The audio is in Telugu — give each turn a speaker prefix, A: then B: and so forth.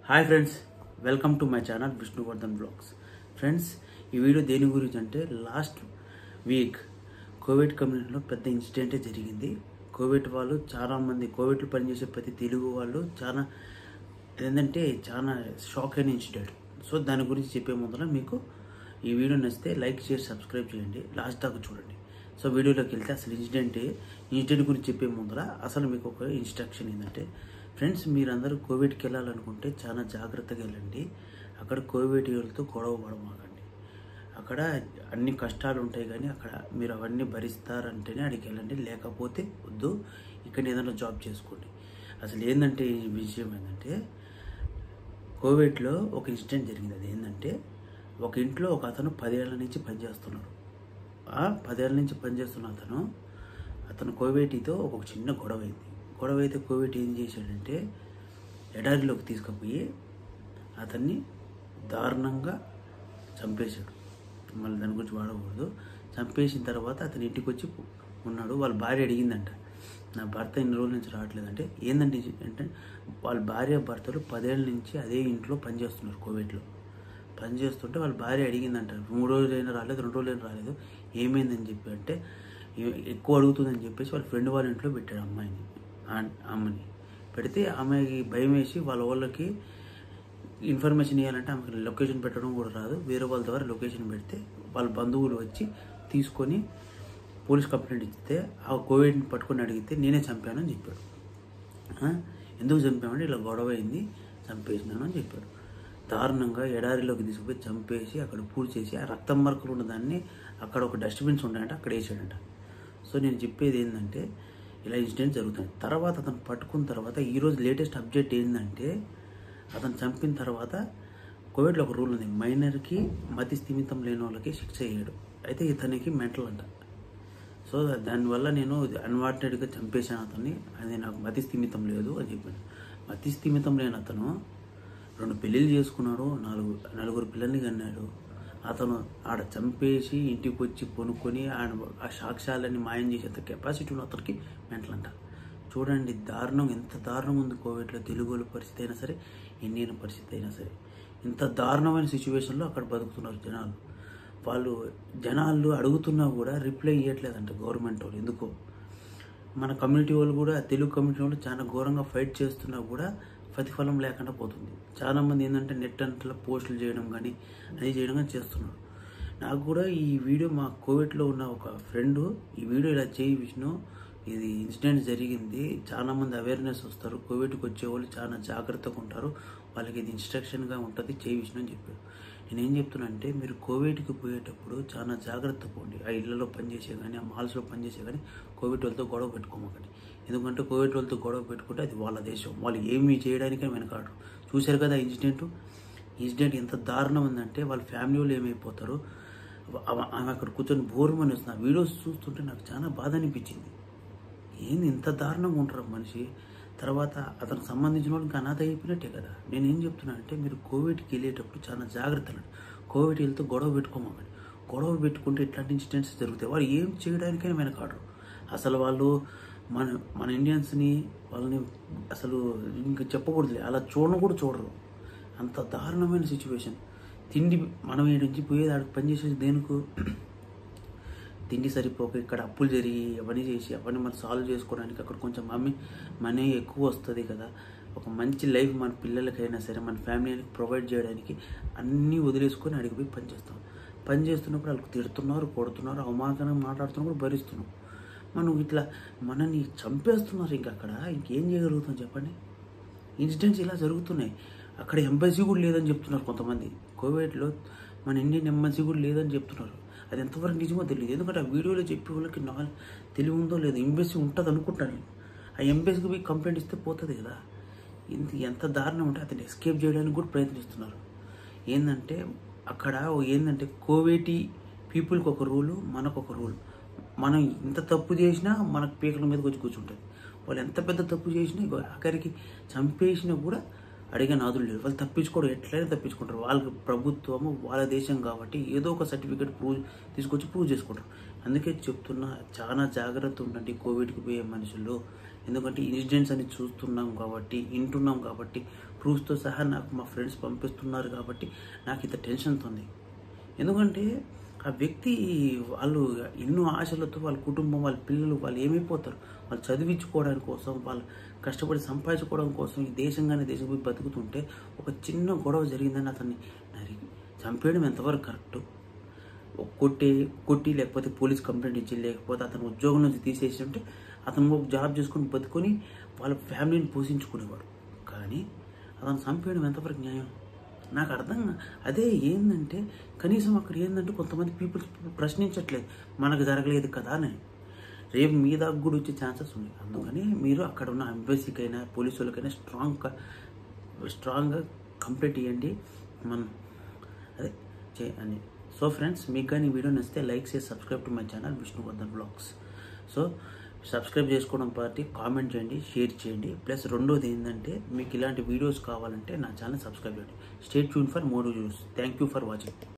A: Hi friends welcome to my channel Vishnuvardhan blogs friends ఈ వీడియో దేని గురించి అంటే లాస్ట్ వీక్ కోవిడ్ కమ్యూనిటీలో పెద్ద ఇన్సిడెంటే జరిగింది కోవిడ్ వాళ్ళు చాలా మంది కోవిడ్లో పనిచేసే ప్రతి తెలుగు వాళ్ళు చాలా ఏంటంటే చాలా షాక్ అయిన ఇన్సిడెంట్ సో దాని గురించి చెప్పే ముందర మీకు ఈ వీడియో నచ్చితే లైక్ చేసి సబ్స్క్రైబ్ చేయండి లాస్ట్ దాకా చూడండి సో వీడియోలోకి వెళ్తే అసలు ఇన్సిడెంట్ ఇన్సిడెంట్ గురించి చెప్పే ముందర అసలు మీకు ఒక ఇన్స్ట్రక్షన్ ఏంటంటే ఫ్రెండ్స్ మీరందరూ కోవిడ్కి వెళ్ళాలనుకుంటే చాలా జాగ్రత్తగా వెళ్ళండి అక్కడ కోవిడ్ వాళ్ళతో గొడవ పడమాకండి అక్కడ అన్ని కష్టాలు ఉంటాయి కానీ అక్కడ మీరు అవన్నీ భరిస్తారంటేనే అడిగి వెళ్ళండి లేకపోతే వద్దు ఇక్కడ ఏదైనా జాబ్ చేసుకోండి అసలు ఏంటంటే ఈ విషయం ఏంటంటే కోవిడ్లో ఒక ఇన్సిడెంట్ జరిగింది అది ఏంటంటే ఒక ఇంట్లో ఒక అతను పదేళ్ల నుంచి పనిచేస్తున్నాడు ఆ పదేళ్ల నుంచి పనిచేస్తున్న అతను అతను కోవిడ్తో ఒక చిన్న గొడవ అయింది గొడవ అయితే కోవిడ్ ఏం చేశాడంటే ఎడారిలోకి తీసుకుపోయి అతన్ని దారుణంగా చంపేశాడు మళ్ళీ దాని గురించి వాడకూడదు చంపేసిన తర్వాత అతని ఇంటికి వచ్చి ఉన్నాడు వాళ్ళ భార్య అడిగిందంట నా భర్త ఇన్ని రోజుల నుంచి రావట్లేదంటే ఏంటంటే ఇది అంటే వాళ్ళ భార్య భర్తలు పదేళ్ళ నుంచి అదే ఇంట్లో పనిచేస్తున్నారు కోవిడ్లో పనిచేస్తుంటే వాళ్ళ భార్య అడిగిందంట మూడు రోజులైనా రాలేదు రెండు రోజులైనా రాలేదు ఏమైందని చెప్పి అంటే "ఏ- ఎక్కువ అడుగుతుందని చెప్పేసి వాళ్ళ ఫ్రెండ్ వాళ్ళ ఇంట్లో పెట్టాడు అమ్మాయిని ఆ- అమ్మని పెడితే ఆమెకి భయం వేసి వాళ్ళ వాళ్ళకి ఇన్ఫర్మేషన్ ఇవ్వాలంటే ఆమెకి లొకేషన్ పెట్టడం కూడా రాదు వేరే వాళ్ళ ద్వారా లొకేషన్ పెడితే వాళ్ళ బంధువులు వచ్చి తీసుకొని పోలీస్ కంప్లైంట్ ఇస్తే ఆ కోవిడ్ని పట్టుకొని అడిగితే నేనే చంపానని చెప్పాడు ఆ? ఎందుకు చంపామంటే ఇలా గొడవ అయింది చంపేసినాను అని చెప్పాడు దారుణంగా ఎడారిలోకి తీసుకుపోయి చంపేసి అక్కడ పూర్తి చేసి ఆ రక్తం మరకలు ఉన్న దాన్ని అక్కడ ఒక డస్ట్బిన్స్ ఉంటాయంట అక్కడ వేసాడంట సో నేను చెప్పేది ఏంటంటే ఇలా ఇన్సిడెంట్ జరుగుతుంది తర్వాత అతను పట్టుకున్న తర్వాత ఈరోజు లేటెస్ట్ అప్డేట్ ఏంటంటే అతను చంపిన తర్వాత కోవిడ్లో ఒక రూల్ ఉంది మైనర్కి మతి స్థిమితం లేని వాళ్ళకి శిక్ష వేయడు అయితే ఇతనికి మెంటల్ అంట సో దానివల్ల నేను అన్వాంటెడ్గా చంపేశాను అతన్ని అది నాకు మతి స్థిమితం లేదు అని చెప్పాను మతి స్థిమితం లేని అతను రెండు పెళ్ళిళ్ళు చేసుకున్నాడు నాలుగు నలుగురు పిల్లల్ని కన్నాడు అతను ఆడ చంపేసి ఇంటికి వచ్చి కొనుక్కొని ఆయన ఆ సాక్ష్యాలన్నీ మాయం చేసేంత కెపాసిటీ ఉన్న అతనికి మెంటల్ అంట చూడండి దారుణం ఎంత దారుణం ఉంది కోవిడ్లో తెలుగు వాళ్ళ పరిస్థితి అయినా సరే ఇండియన్ పరిస్థితి అయినా సరే ఇంత దారుణమైన సిచ్యువేషన్లో అక్కడ బతుకుతున్నారు జనాలు వాళ్ళు జనాలు అడుగుతున్నా కూడా రిప్లై ఇవ్వట్లేదంట గవర్నమెంట్ వాళ్ళు ఎందుకో మన కమ్యూనిటీ వాళ్ళు కూడా తెలుగు కమ్యూనిటీ వాళ్ళు చాలా ఘోరంగా ఫైట్ చేస్తున్నా కూడా ప్రతిఫలం లేకుండా పోతుంది చాలా మంది ఏంటంటే నెట్ అంతలో పోస్టులు చేయడం కానీ అది చేయడం కానీ చేస్తున్నారు నాకు కూడా ఈ వీడియో మా కోవిడ్లో ఉన్న ఒక ఫ్రెండ్ ఈ వీడియో ఇలా చేయి విష్ణు ఇది ఇన్సిడెంట్ జరిగింది చాలా మంది అవేర్నెస్ వస్తారు కోవిడ్కి వచ్చే వాళ్ళు చాలా జాగ్రత్తగా ఉంటారు వాళ్ళకి ఇది ఇన్స్ట్రక్షన్గా ఉంటుంది చేయి విష్ణు అని చెప్పారు నేను ఏం చెప్తున్నా అంటే మీరు కోవిడ్కి పోయేటప్పుడు చాలా జాగ్రత్త పోండి ఆ ఇళ్లలో పనిచేసే కానీ ఆ మాల్స్లో పనిచేసే కానీ కోవిడ్ వాళ్ళతో గొడవ పెట్టుకోమకండి ఎందుకంటే కోవిడ్ వాళ్ళతో గొడవ పెట్టుకుంటే అది వాళ్ళ దేశం వాళ్ళు ఏమీ చేయడానికే వెనకాడరు చూశారు కదా ఇన్సిడెంట్ ఇన్సిడెంట్ ఎంత దారుణం ఉందంటే వాళ్ళ ఫ్యామిలీ వాళ్ళు ఏమైపోతారు ఆమె- ఆమె అక్కడ కూర్చొని బోర్మని వస్తుంది ఆ వీడియోస్ చూస్తుంటే నాకు చాలా బాధ అనిపించింది ఏంది ఇంత దారుణంగా ఉంటారు మనిషి తర్వాత అతనికి సంబంధించిన వాళ్ళకి అనాథ అయిపోయినట్టే కదా నేను ఏం చెప్తున్నా అంటే మీరు కోవిడ్కి వెళ్ళేటప్పుడు చాలా జాగ్రత్తలు కోవిడ్ వెళ్తే గొడవ పెట్టుకోమాకండి గొడవ పెట్టుకుంటే ఇట్లాంటి ఇన్సిడెంట్స్ జరుగుతాయి వాళ్ళు ఏం చేయడానికైనా వెనకాడరు అసలు వాళ్ళు మన మన ఇండియన్స్ని వాళ్ళని అసలు ఇంకా చెప్పకూడదులే అలా చూడను కూడా చూడరు అంత దారుణమైన సిచ్యువేషన్ తిండి మనం ఈ నుంచి పోయేది ఆడికి పనిచేసేది దేనికో తిండి సరిపోక ఇక్కడ అప్పులు జరిగి అవన్నీ చేసి అవన్నీ మనం సాల్వ్ చేసుకోవడానికి అక్కడ కొంచెం మమ్మీ మనీ ఎక్కువ వస్తుంది కదా ఒక మంచి లైఫ్ మన పిల్లలకైనా సరే మన ఫ్యామిలీకి ప్రొవైడ్ చేయడానికి అన్నీ వదిలేసుకొని అడిగిపోయి పని చేస్తాం పని చేస్తున్నప్పుడు వాళ్ళకి తిడుతున్నారు కొడుతున్నారు అవమానకరంగా మాట్లాడుతున్నారు కూడా భరిస్తున్నాం మనం ఇట్లా మనని చంపేస్తున్నారు ఇంకా అక్కడ ఇంకేం చేయగలుగుతాం చెప్పండి ఇన్సిడెంట్స్ ఇలా జరుగుతున్నాయి అక్కడ ఎంబసీ కూడా లేదని చెప్తున్నారు కొంతమంది కోవిడ్లో మన ఇండియన్ ఎంబసీ కూడా లేదని చెప్తున్నారు అది ఎంతవరకు నిజమో తెలియదు ఎందుకంటే ఆ వీడియోలో చెప్పే వాళ్ళకి నా తెలివి ఉందో లేదో ఎంబసీ ఉంటుంది అనుకుంటాను నేను ఆ ఎంబసీకి పోయి కంప్లైంట్ ఇస్తే పోతుంది కదా ఇంత ఎంత దారుణం ఉంటే అతను ఎస్కేప్ చేయడానికి కూడా ప్రయత్నిస్తున్నారు ఏంటంటే అక్కడ ఏంటంటే కోవేటి పీపుల్కి ఒక రూలు మనకు ఒక రూల్ మనం ఇంత తప్పు చేసినా మనకు పీకల మీదకి వచ్చి కూర్చుంటుంది వాళ్ళు ఎంత పెద్ద తప్పు చేసినా ఇగో ఆఖరికి చంపేసినా కూడా అడిగే నాదులు లేరు వాళ్ళు తప్పించుకోవడం ఎట్లయినా తప్పించుకుంటారు వాళ్ళకి ప్రభుత్వము వాళ్ళ దేశం కాబట్టి ఏదో ఒక సర్టిఫికేట్ ప్రూవ్ తీసుకొచ్చి ప్రూవ్ చేసుకుంటారు అందుకే చెప్తున్నా చాలా జాగ్రత్త ఉండండి కోవిడ్కి పోయే మనుషులు ఎందుకంటే ఇన్సిడెంట్స్ అని చూస్తున్నాం కాబట్టి వింటున్నాం కాబట్టి ప్రూఫ్స్తో సహా నాకు మా ఫ్రెండ్స్ పంపిస్తున్నారు కాబట్టి నాకు ఇంత టెన్షన్తో ఉంది ఎందుకంటే ఆ వ్యక్తి వాళ్ళు ఎన్నో ఆశలతో వాళ్ళ కుటుంబం వాళ్ళ పిల్లలు వాళ్ళు ఏమైపోతారు వాళ్ళు చదివించుకోవడానికి కోసం వాళ్ళు కష్టపడి సంపాదించుకోవడం కోసం ఈ దేశం కానీ దేశం పోయి బతుకుతుంటే ఒక చిన్న గొడవ జరిగిందని అతన్ని నరికి చంపేయడం ఎంతవరకు కరెక్ట్ కొట్టి కొట్టి లేకపోతే పోలీస్ కంప్లైంట్ ఇచ్చి లేకపోతే అతను ఉద్యోగం నుంచి తీసేసి ఉంటే అతను ఒక జాబ్ చేసుకుని బతుకొని వాళ్ళ ఫ్యామిలీని పోషించుకునేవాడు కానీ అతను చంపేయడం ఎంతవరకు న్యాయం నాకు అర్థం కా- అదే ఏంటంటే కనీసం అక్కడ ఏంటంటే కొంతమంది పీపుల్ ప్రశ్నించట్లేదు మనకు జరగలేదు కదా అని రేపు మీ దాకా కూడా వచ్చే ఛాన్సెస్ ఉన్నాయి అందుకని మీరు అక్కడ ఉన్న ఎంబసీకైనా పోలీసు వాళ్ళకైనా స్ట్రాంగ్ స్ట్రాంగ్గా కంప్లీట్ ఇవ్వండి మనం అదే చే అని సో ఫ్రెండ్స్ మీకు కానీ ఈ వీడియో నచ్చితే లైక్ చేసి subscribe to my channel Vishnuvardhan blogs so subscribe చేసుకోవడం పార్టీ కామెంట్ చేయండి షేర్ చేయండి ప్లస్ రెండోది ఏంటంటే మీకు ఇలాంటి వీడియోస్ కావాలంటే నా ఛానల్ సబ్స్క్రైబ్ చేయండి stay tune for more videos thank you for watching